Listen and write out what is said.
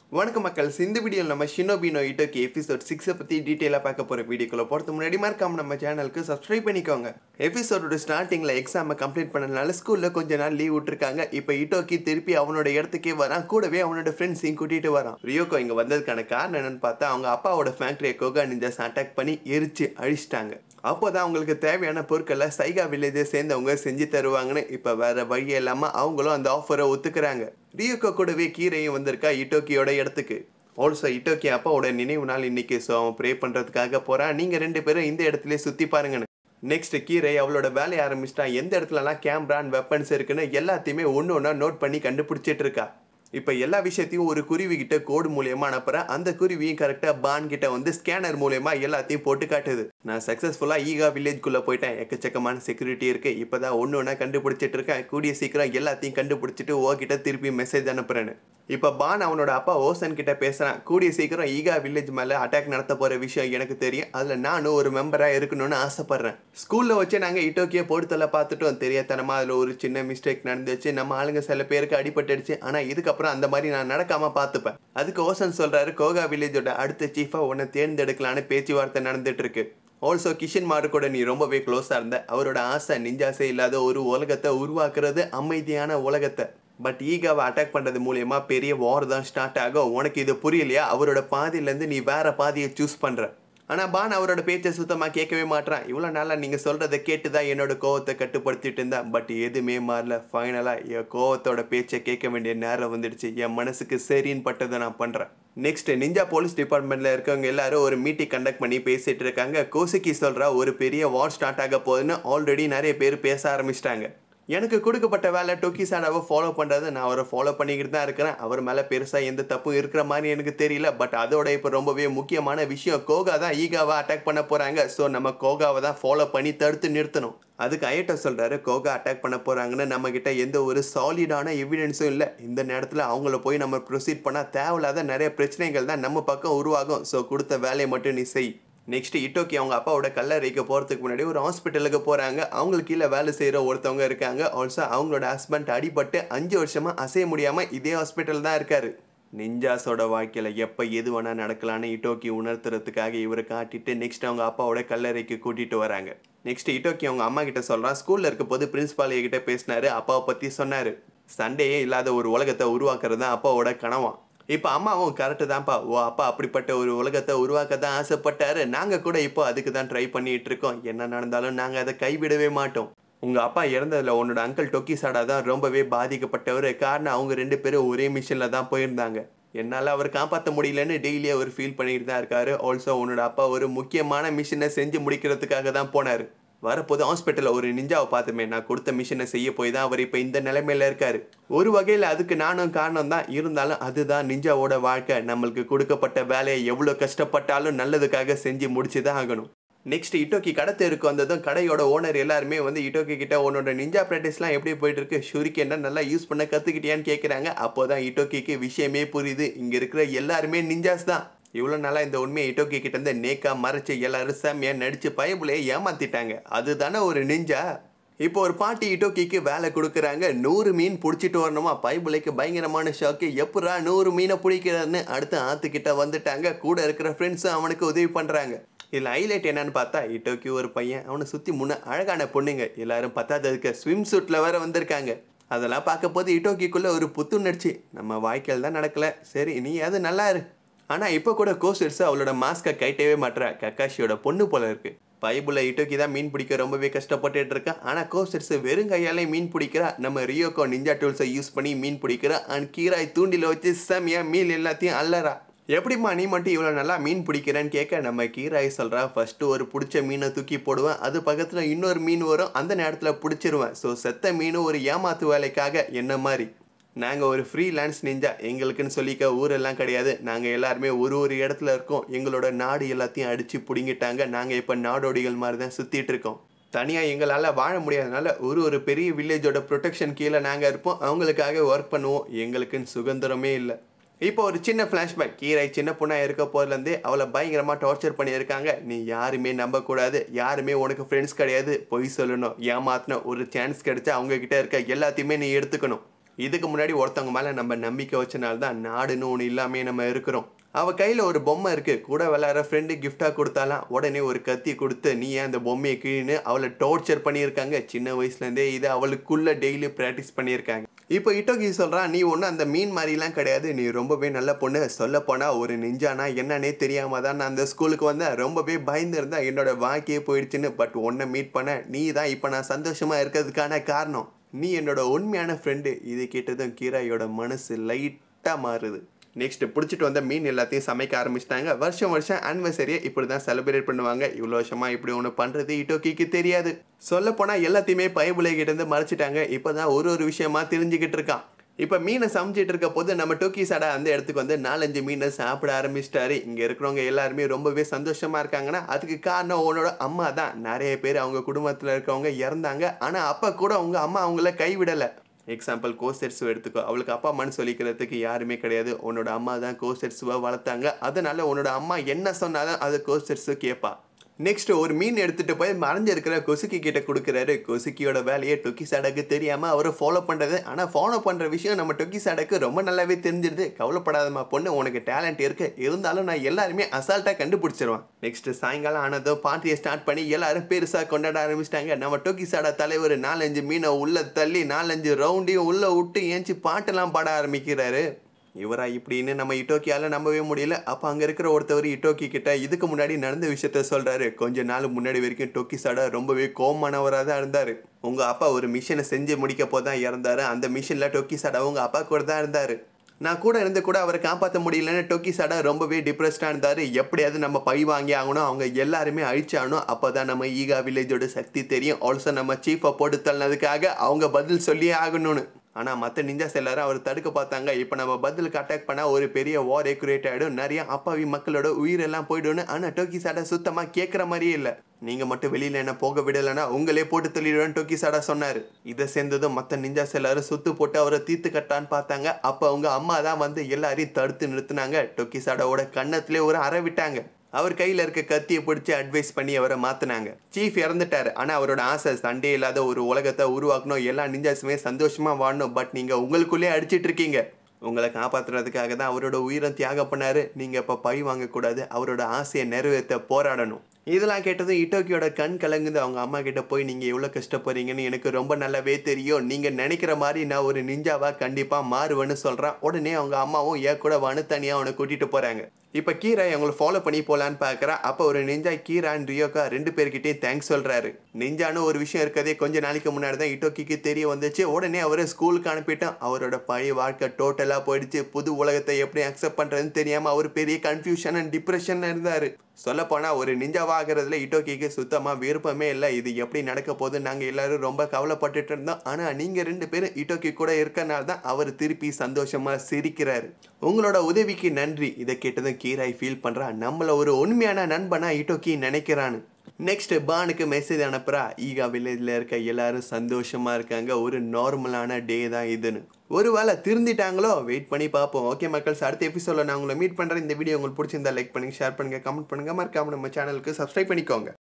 வணக்கம் மக்கள் இந்த வீடியோவில் நம்ம ஷினோபினோ இட்டோக்கு எபிசோட் சிக்ஸை பற்றி டீட்டெயிலாக பார்க்க போகிற வீடியோக்குள்ள போகிறது முன்னாடி மறக்காம நம்ம சேனலுக்கு சப்ஸ்கிரைப் பண்ணிக்கோங்க எபிசோடோட ஸ்டார்டிங்கில் எக்ஸாமை கம்ப்ளீட் பண்ணனால ஸ்கூலில் கொஞ்ச நாள் லீவ் விட்டுருக்காங்க இப்போ இட்டோக்கி திருப்பி அவனோட இடத்துக்கே வரான் கூடவே அவனோட ஃப்ரெண்ட்ஸையும் கூட்டிகிட்டு வரான் ரியோகோ இங்கே வந்ததுக்கான காரணம் என்னன்னு பார்த்தா அவங்க அப்பாவோட ஃபேக்ட்ரியை கோகா நிஞ்சாஸ் அட்டாக் பண்ணி எரிச்சு அழிச்சிட்டாங்க அப்போதான் அவங்களுக்கு தேவையான பொருட்களை சைகா வில்லேஜை சேர்ந்தவங்க செஞ்சு தருவாங்கன்னு இப்போ வேற வழி இல்லாமல் அவங்களும் அந்த ஆஃபரை ஒத்துக்கிறாங்க ரியோக்கோ கூடவே கீரையும் வந்திருக்கா இட்டோக்கியோட இடத்துக்கு ஆல்சோ இட்டோக்கி அப்பாவோட நினைவு நாள் இன்னைக்கு ஸோ அவன் ப்ரே பண்ணுறதுக்காக போகிறான் நீங்கள் ரெண்டு பேரும் இந்த இடத்துல சுற்றி பாருங்கன்னு நெக்ஸ்ட் கீரை அவளோட வேலையை ஆரம்பிச்சிட்டா எந்த இடத்துலலாம் கேமரா அண்ட் வெப்பன்ஸ் இருக்குன்னு எல்லாத்தையுமே ஒன்று ஒன்றா நோட் பண்ணி கண்டுபிடிச்சிட்டு இருக்கா இப்போ எல்லா விஷயத்தையும் ஒரு குருவி கிட்ட கோடு மூலியமா அனுப்புறேன் அந்த குருவியும் கரெக்டாக பான் கிட்ட வந்து ஸ்கேனர் மூலியமா எல்லாத்தையும் போட்டு காட்டுது நான் சக்ஸஸ்ஃபுல்லாக ஈகா வில்லேஜ்குள்ளே போயிட்டேன் எக்கச்சக்கமான செக்யூரிட்டி இருக்கு இப்போ தான் ஒன்று ஒன்றா கண்டுபிடிச்சிட்டு இருக்கேன் கூடிய சீக்கிரம் எல்லாத்தையும் கண்டுபிடிச்சிட்டு ஓ கிட்ட திருப்பி மெசேஜ் அனுப்புறேன்னு இப்போ பான் அவனோட அப்பா ஓசன் கிட்ட பேசுறான் கூடிய சீக்கிரம் ஈகா வில்லேஜ் மேலே அட்டாக் நடத்த போற விஷயம் எனக்கு தெரியும் அதில் நானும் ஒரு மெம்பராக இருக்கணும்னு ஆசைப்படுறேன் ஸ்கூலில் வச்சு நாங்கள் இட்டோக்கிய போடுத்தலை பார்த்துட்டோம் தெரியாதனமா அதில் ஒரு சின்ன மிஸ்டேக் நடந்துச்சு நம்ம ஆளுங்க சில பேருக்கு அடிபட்டுடுச்சு ஆனால் இதுக்கப்புறம் அந்த மாதிரி நான் நடக்காம பார்த்துப்பேன் அதுக்கு ஓசன் சொல்றாரு கோகா வில்லேஜோட அடுத்த சீஃபா உன்னை தேர்ந்தெடுக்கலான்னு பேச்சுவார்த்தை நடந்துட்டு இருக்கு ஆல்சோ கிஷன் மாரு கூட நீ ரொம்பவே க்ளோஸாக இருந்த அவரோட ஆசை நிஞ்சாசை இல்லாத ஒரு உலகத்தை உருவாக்குறது அமைதியான உலகத்தை பட் ஈகாவை அட்டாக் பண்ணுறது மூலயமா பெரிய வார் தான் ஸ்டார்ட் ஆகும் உனக்கு இது புரியலையா அவரோட பாதியிலேருந்து நீ வேற பாதியை சூஸ் பண்ணுற ஆனால் பான் அவரோட பேச்சை சுத்தமாக கேட்கவே மாட்டான் இவ்வளோ நாளாக நீங்கள் சொல்கிறத கேட்டு தான் என்னோட கோவத்தை கட்டுப்படுத்திட்டு இருந்தேன் பட் எதுவுமே மாறல ஃபைனலாக என் கோவத்தோட பேச்சை கேட்க வேண்டிய நேரம் வந்துடுச்சு என் மனசுக்கு சரின்னு பட்டதை நான் பண்ணுறேன் நெக்ஸ்ட் நிஞ்சா போலீஸ் டிபார்ட்மெண்ட்டில் இருக்கவங்க எல்லாரும் ஒரு மீட்டிங் கண்டக்ட் பண்ணி பேசிட்டு இருக்காங்க கோசிக்கி சொல்கிறா ஒரு பெரிய வார் ஸ்டார்ட் ஆக போகுதுன்னு ஆல்ரெடி நிறைய பேர் பேச ஆரம்பிச்சிட்டாங்க எனக்கு கொடுக்கப்பட்ட வேலை டொக்கி சாடாவை ஃபாலோ பண்ணுறது நான் அவரை ஃபாலோ பண்ணிக்கிட்டு தான் இருக்கிறேன் அவர் மேலே பெருசாக எந்த தப்பும் இருக்கிற மாதிரி எனக்கு தெரியல பட் அதோட இப்போ ரொம்பவே முக்கியமான விஷயம் கோகா தான் ஈகாவை அட்டாக் பண்ண போகிறாங்க ஸோ நம்ம கோகாவை தான் ஃபாலோ பண்ணி தடுத்து நிறுத்தணும் அதுக்கு ஐயட்டோ சொல்கிறாரு கோகா அட்டாக் பண்ண போகிறாங்கன்னு நம்மக்கிட்ட எந்த ஒரு சாலிடான எவிடன்ஸும் இல்லை இந்த நேரத்தில் அவங்கள போய் நம்ம ப்ரொசீட் பண்ணால் தேவையில்லாத நிறைய பிரச்சனைகள் தான் நம்ம பக்கம் உருவாகும் ஸோ கொடுத்த வேலையை மட்டும் நீ செய் நெக்ஸ்ட் இட்டோக்கி அவங்க அப்பாவோட கல்லறைக்கு போகிறதுக்கு முன்னாடி ஒரு ஹாஸ்பிட்டலுக்கு போகிறாங்க அவங்களுக்கு கீழே வேலை செய்கிற ஒருத்தவங்க இருக்காங்க ஆல்சோ அவங்களோட ஹஸ்பண்ட் அடிபட்டு அஞ்சு வருஷமாக அசைய முடியாமல் இதே ஹாஸ்பிட்டல் தான் இருக்காரு நிஞ்சாஸோட வாழ்க்கையில் எப்போ எது வேணால் நடக்கலான்னு இட்டோக்கி உணர்த்துறதுக்காக இவரை காட்டிட்டு நெக்ஸ்ட் அவங்க அப்பாவோட கல்லறைக்கு கூட்டிகிட்டு வராங்க நெக்ஸ்ட் இட்டோக்கி அவங்க அம்மா கிட்ட சொல்கிறான் ஸ்கூலில் இருக்க போது பிரின்ஸ்பால் கிட்ட பேசினாரு அப்பாவை பற்றி சொன்னார் சண்டேயே இல்லாத ஒரு உலகத்தை உருவாக்குறது தான் அப்பாவோட கனவாம் இப்போ அம்மாவும் கரெக்டு தான்ப்பா ஓ அப்பா அப்படிப்பட்ட ஒரு உலகத்தை உருவாக்க தான் ஆசைப்பட்டாரு நாங்கள் கூட இப்போ அதுக்கு தான் ட்ரை பண்ணிட்டு இருக்கோம் என்ன நடந்தாலும் நாங்கள் அதை கைவிடவே மாட்டோம் உங்கள் அப்பா இறந்ததில் உன்னோட அங்கிள் டொக்கி சாடா தான் ரொம்பவே பாதிக்கப்பட்டவர் காரணம் அவங்க ரெண்டு பேரும் ஒரே மிஷினில் தான் போயிருந்தாங்க என்னால் அவர் காப்பாற்ற முடியலன்னு டெய்லி அவர் ஃபீல் பண்ணிட்டு தான் இருக்காரு ஆல்சோ உன்னோட அப்பா ஒரு முக்கியமான மிஷினை செஞ்சு முடிக்கிறதுக்காக தான் போனார் வரப்போது ஹாஸ்பிட்டலில் ஒரு நிஞ்சாவை பார்த்துமே நான் கொடுத்த மிஷினை செய்ய போய் தான் அவர் இப்போ இந்த நிலைமையில இருக்காரு ஒரு வகையில் அதுக்கு நானும் காரணம் தான் இருந்தாலும் அதுதான் நிஞ்சாவோட வாழ்க்கை நம்மளுக்கு கொடுக்கப்பட்ட வேலையை எவ்வளோ கஷ்டப்பட்டாலும் நல்லதுக்காக செஞ்சு முடிச்சு தான் ஆகணும் நெக்ஸ்ட் இட்டோக்கி கடை தெருக்கு வந்ததும் கடையோட ஓனர் எல்லாருமே வந்து இட்டோக்கி கிட்ட உன்னோட நிஞ்சா ப்ராக்டிஸ்லாம் எப்படி போயிட்டு இருக்கு ஷூரிக்கு என்ன நல்லா யூஸ் பண்ண கற்றுக்கிட்டியான்னு கேட்குறாங்க அப்போ தான் இட்டோக்கிக்கு விஷயமே புரியுது இங்கே இருக்கிற எல்லாருமே நிஞ்சாஸ் தான் இவ்வளோ நாளாக இந்த உண்மையை இட்டோக்கி கிட்ட இருந்து நேக்கா மறைச்சு எல்லாரும் செம்மையாக நடிச்சு பயபுலையே ஏமாத்திட்டாங்க அதுதானே ஒரு நிஞ்சா இப்போ ஒரு பாட்டி இட்டோக்கிக்கு வேலை கொடுக்குறாங்க நூறு மீன் பிடிச்சிட்டு வரணுமா பைபிளைக்கு பயங்கரமான ஷாக்கு எப்படா நூறு மீனை பிடிக்கிறதுன்னு அடுத்து ஆத்துக்கிட்ட வந்துட்டாங்க கூட இருக்கிற ஃப்ரெண்ட்ஸும் அவனுக்கு உதவி பண்ணுறாங்க இதில் ஹைலைட் என்னன்னு பார்த்தா இட்டோக்கி ஒரு பையன் அவனை சுற்றி முன்ன அழகான பொண்ணுங்க எல்லாரும் பத்தாததுக்கு ஸ்விம் சூட்டில் வேற வந்திருக்காங்க அதெல்லாம் பார்க்க போது இட்டோக்கிக்குள்ளே ஒரு புத்துணர்ச்சி நம்ம வாய்க்கால் தான் நடக்கலை சரி நீ அது நல்லா இரு ஆனால் இப்போ கூட கோஸ்டர்ஸ் அவளோட மாஸ்கை கைட்டவே மாட்டுறா கக்காஷியோட பொண்ணு போல இருக்கு பைபிள இட்டோக்கி தான் மீன் பிடிக்க ரொம்பவே கஷ்டப்பட்டுட்டு இருக்கா ஆனால் கோஸ்டர்ஸ் வெறும் கையாலே மீன் பிடிக்கிறா நம்ம ரியோக்கோ நிஞ்சா டூல்ஸை யூஸ் பண்ணி மீன் பிடிக்கிறா அண்ட் கீராய் தூண்டில வச்சு செம்மையா மீன் எல்லாத்தையும் அல்லறா எப்படிம்மா நீ மட்டும் இவ்வளோ நல்லா மீன் பிடிக்கிறேன்னு கேட்க நம்ம கீராய் சொல்கிறா ஃபஸ்ட்டு ஒரு பிடிச்ச மீனை தூக்கி போடுவேன் அது பக்கத்தில் இன்னொரு மீன் வரும் அந்த நேரத்தில் பிடிச்சிருவேன் ஸோ செத்த மீன் ஒரு ஏமாத்து வேலைக்காக என்ன மாதிரி நாங்கள் ஒரு ஃப்ரீ லேண்ட்ஸ் நிஞ்சா எங்களுக்குன்னு சொல்லிக்க ஊரெல்லாம் கிடையாது நாங்கள் எல்லாருமே ஒரு ஒரு இடத்துல இருக்கோம் எங்களோட நாடு எல்லாத்தையும் அடித்து பிடுங்கிட்டாங்க நாங்கள் இப்போ நாடோடிகள் மாதிரி தான் சுற்றிட்டு இருக்கோம் தனியாக எங்களால் வாழ முடியாதனால ஒரு ஒரு பெரிய வில்லேஜோட ப்ரொடெக்ஷன் கீழே நாங்கள் இருப்போம் அவங்களுக்காக ஒர்க் பண்ணுவோம் எங்களுக்குன்னு சுதந்திரமே இல்லை இப்போ ஒரு சின்ன ஃப்ளாஷ்பேக் கீரை சின்ன பொண்ணாக இருக்க போதுலேருந்தே அவளை பயங்கரமாக டார்ச்சர் பண்ணியிருக்காங்க நீ யாருமே நம்பக்கூடாது யாருமே உனக்கு ஃப்ரெண்ட்ஸ் கிடையாது பொய் சொல்லணும் ஏமாத்தின ஒரு சான்ஸ் கிடைச்சா அவங்க கிட்ட இருக்க எல்லாத்தையுமே நீ எடுத்துக்கணும் இதுக்கு முன்னாடி ஒருத்தவங்க மேலே நம்ம நம்பிக்கை வச்சனால தான் நாடுன்னு ஒன்று இல்லாமே நம்ம இருக்கிறோம் அவ கையில் ஒரு பொம்மை இருக்கு கூட விளையாடுற ஃப்ரெண்டு கிஃப்டாக கொடுத்தாலாம் உடனே ஒரு கத்தி கொடுத்து நீ ஏன் அந்த பொம்மையை கீழ்னு அவளை டார்ச்சர் பண்ணியிருக்காங்க சின்ன வயசுலேருந்தே இதை அவளுக்குள்ள டெய்லி ப்ராக்டிஸ் பண்ணியிருக்காங்க இப்போ இட்டோகி சொல்கிறான் நீ ஒன்றும் அந்த மீன் மாதிரிலாம் கிடையாது நீ ரொம்பவே நல்ல பொண்ணு சொல்ல போனால் ஒரு நெஞ்சானா என்னன்னே தெரியாம தான் நான் அந்த ஸ்கூலுக்கு வந்தேன் ரொம்பவே பயந்து இருந்தேன் என்னோட வாழ்க்கையே போயிடுச்சுன்னு பட் உன்னை மீட் பண்ண நீ தான் இப்போ நான் சந்தோஷமாக இருக்கிறதுக்கான காரணம் நீ என்னோட உண்மையான ஃப்ரெண்டு இது கேட்டதும் கீராயோட மனசு லைட்டாக மாறுது நெக்ஸ்ட் பிடிச்சிட்டு வந்த மீன் எல்லாத்தையும் சமைக்க ஆரம்பிச்சிட்டாங்க வருஷம் வருஷம் ஆனிவர்சரியை இப்படி தான் செலிப்ரேட் பண்ணுவாங்க இவ்வளோ வருஷமா இப்படி ஒன்று பண்ணுறது இட்டோக்கிக்கு தெரியாது சொல்ல போனால் எல்லாத்தையுமே பயபுலை கிட்டேருந்து மறைச்சிட்டாங்க இப்போ தான் ஒரு ஒரு விஷயமா தெரிஞ்சுக்கிட்டு இருக்கான் இப்போ மீனை சமைச்சிட்டு இருக்க போது நம்ம டோக்கி சாடா அந்த இடத்துக்கு வந்து நாலஞ்சு மீனை சாப்பிட ஆரம்பிச்சிட்டாரு இங்கே இருக்கிறவங்க எல்லாருமே ரொம்பவே சந்தோஷமா இருக்காங்கன்னா அதுக்கு காரணம் உன்னோட அம்மா தான் நிறைய பேர் அவங்க குடும்பத்தில் இருக்கவங்க இறந்தாங்க ஆனால் அப்போ கூட அவங்க அம்மா அவங்கள கைவிடலை எக்ஸாம்பிள் கோசெட்ஸுவை எடுத்துக்கோ அவளுக்கு அப்பா அம்மான்னு சொல்லிக்கிறதுக்கு யாருமே கிடையாது உன்னோட அம்மா தான் கோசெட்ஸுவை வளர்த்தாங்க அதனால உன்னோட அம்மா என்ன சொன்னாலும் அது கோசெட்ஸு கேட்பா நெக்ஸ்ட் ஒரு மீன் எடுத்துட்டு போய் மறைஞ்சிருக்கிற கொசுக்கி கிட்ட கொடுக்குறாரு கொசுக்கியோட வேலையை டொக்கி சாடக்கு தெரியாம அவரை ஃபாலோ பண்றது ஆனா ஃபாலோ பண்ற விஷயம் நம்ம டொக்கி சாடக்கு ரொம்ப நல்லாவே தெரிஞ்சிருது கவலைப்படாதம்மா பொண்ணு உனக்கு டேலண்ட் இருக்கு இருந்தாலும் நான் எல்லாருமே அசால்ட்டா கண்டுபிடிச்சிருவேன் நெக்ஸ்ட் சாயங்காலம் ஆனதும் பார்ட்டியை ஸ்டார்ட் பண்ணி எல்லாரும் பெருசா கொண்டாட ஆரம்பிச்சிட்டாங்க நம்ம டொக்கி சாடா தலைவர் நாலஞ்சு மீனை உள்ள தள்ளி நாலஞ்சு ரவுண்டையும் உள்ள விட்டு ஏஞ்சி பாட்டெல்லாம் பாட ஆரம்பிக்கிறாரு இவரா இப்படின்னு நம்ம இட்டோக்கியால நம்பவே முடியல அப்போ அங்கே இருக்கிற ஒருத்தவர் இட்டோக்கி கிட்ட இதுக்கு முன்னாடி நடந்த விஷயத்த சொல்றாரு கொஞ்ச நாள் முன்னாடி வரைக்கும் டோக்கி சாடா ரொம்பவே கோமானவராக தான் இருந்தாரு உங்க அப்பா ஒரு மிஷினை செஞ்சு முடிக்க போதான் இறந்தாரு அந்த மிஷினில் டோக்கி சாடா உங்க அப்பா கூட தான் இருந்தாரு நான் கூட இருந்து கூட அவரை காப்பாற்ற முடியலன்னு டோக்கி சாடா ரொம்பவே டிப்ரெஸ்டாக இருந்தார் எப்படியாவது நம்ம பழி வாங்கி ஆகணும் அவங்க எல்லாருமே அழிச்சாகணும் அப்போ தான் நம்ம ஈகா வில்லேஜோட சக்தி தெரியும் ஆல்சோ நம்ம சீஃபை போட்டு தள்ளதுக்காக அவங்க பதில் சொல்லியே ஆகணும்னு ஆனால் மற்ற நிஞ்சாஸ் எல்லாரும் அவர் தடுக்க பார்த்தாங்க இப்போ நம்ம பதிலுக்கு அட்டாக் பண்ணால் ஒரு பெரிய வார் எக்குரேட் ஆகிடும் நிறைய அப்பாவி மக்களோட உயிரெல்லாம் போயிடும்னு ஆனால் டோக்கி சாடா சுத்தமாக கேட்குற மாதிரியே இல்லை நீங்கள் மட்டும் வெளியில் என்ன போக விடலைன்னா உங்களே போட்டு தள்ளிடுவேன் டோக்கி சாடா சொன்னார் இதை சேர்ந்ததும் மற்ற நிஞ்சாஸ் எல்லாரும் சுத்து போட்டு அவரை தீர்த்து கட்டான்னு பார்த்தாங்க அப்போ அவங்க அம்மா தான் வந்து எல்லாரையும் தடுத்து நிறுத்தினாங்க டோக்கி சாடாவோட கன்னத்திலே ஒரு அற விட்டாங்க அவர் கையில் இருக்க கத்தியை பிடிச்சி அட்வைஸ் பண்ணி அவரை மாற்றினாங்க சீஃப் இறந்துட்டார் ஆனால் அவரோட ஆசை சண்டே இல்லாத ஒரு உலகத்தை உருவாக்கணும் எல்லா நிஞ்சாஸுமே சந்தோஷமாக வாழணும் பட் நீங்கள் உங்களுக்குள்ளே அடிச்சிட்டு இருக்கீங்க உங்களை காப்பாற்றுறதுக்காக தான் அவரோட உயிரம் தியாகம் பண்ணாரு நீங்கள் இப்போ பழி வாங்கக்கூடாது அவரோட ஆசையை நிறைவேற்ற போராடணும் இதெல்லாம் கேட்டதும் இட்டோக்கியோட கண் கலங்குது அவங்க அம்மா கிட்ட போய் நீங்கள் எவ்வளோ கஷ்டப்படுறீங்கன்னு எனக்கு ரொம்ப நல்லாவே தெரியும் நீங்கள் நினைக்கிற மாதிரி நான் ஒரு நிஞ்சாவா கண்டிப்பாக மாறுவேன்னு சொல்கிறேன் உடனே அவங்க அம்மாவும் ஏன் கூட வானு தனியாக அவனை கூட்டிகிட்டு போகிறாங்க இப்போ கீரா அவங்கள ஃபாலோ பண்ணி போகலான்னு பார்க்குறா அப்போ ஒரு நிஞ்சா கீரா அண்ட் ரியோக்கா ரெண்டு பேர்கிட்டயும் தேங்க்ஸ் சொல்கிறாரு நிஞ்சான்னு ஒரு விஷயம் இருக்கதே கொஞ்ச நாளைக்கு முன்னாடி தான் இட்டோக்கிக்கு தெரிய வந்துச்சு உடனே அவரை ஸ்கூலுக்கு அனுப்பிட்டோம் அவரோட பழைய வாழ்க்கை டோட்டலாக போயிடுச்சு புது உலகத்தை எப்படி அக்செப்ட் பண்ணுறதுன்னு தெரியாமல் அவர் பெரிய கன்ஃபியூஷன் அண்ட் டிப்ரெஷனில் இருந்தார் சொல்லப்போனால் ஒரு நிஞ்சாவாகிறதுல இட்டோக்கிக்கு சுத்தமாக விருப்பமே இல்லை இது எப்படி நடக்க போகுது நாங்கள் எல்லாரும் ரொம்ப கவலைப்பட்டுட்டு இருந்தோம் ஆனால் நீங்கள் ரெண்டு பேரும் இட்டோக்கி கூட இருக்கனால தான் அவர் திருப்பி சந்தோஷமாக சிரிக்கிறாரு உங்களோட உதவிக்கு நன்றி இதை கேட்டதும் கீராய் ஃபீல் பண்ணுறா நம்மள ஒரு உண்மையான நண்பனா இட்டோக்கி நினைக்கிறான்னு நெக்ஸ்ட் பானுக்கு மெசேஜ் அனுப்புறா ஈகா வில்லேஜில் இருக்க எல்லாரும் சந்தோஷமா இருக்காங்க ஒரு நார்மலான டே தான் இதுன்னு ஒருவேளை திருந்திட்டாங்களோ வெயிட் பண்ணி பார்ப்போம் ஓகே மக்கள்ஸ் அடுத்த எபிசோட நான் உங்களை மீட் பண்ணுறேன் இந்த வீடியோ உங்களுக்கு பிடிச்சிருந்தா லைக் பண்ணுங்க ஷேர் பண்ணுங்க கமெண்ட் பண்ணுங்க மறக்காம நம்ம சேனலுக்கு சப்ஸ்கிரைப் பண்ணிக்கோங்க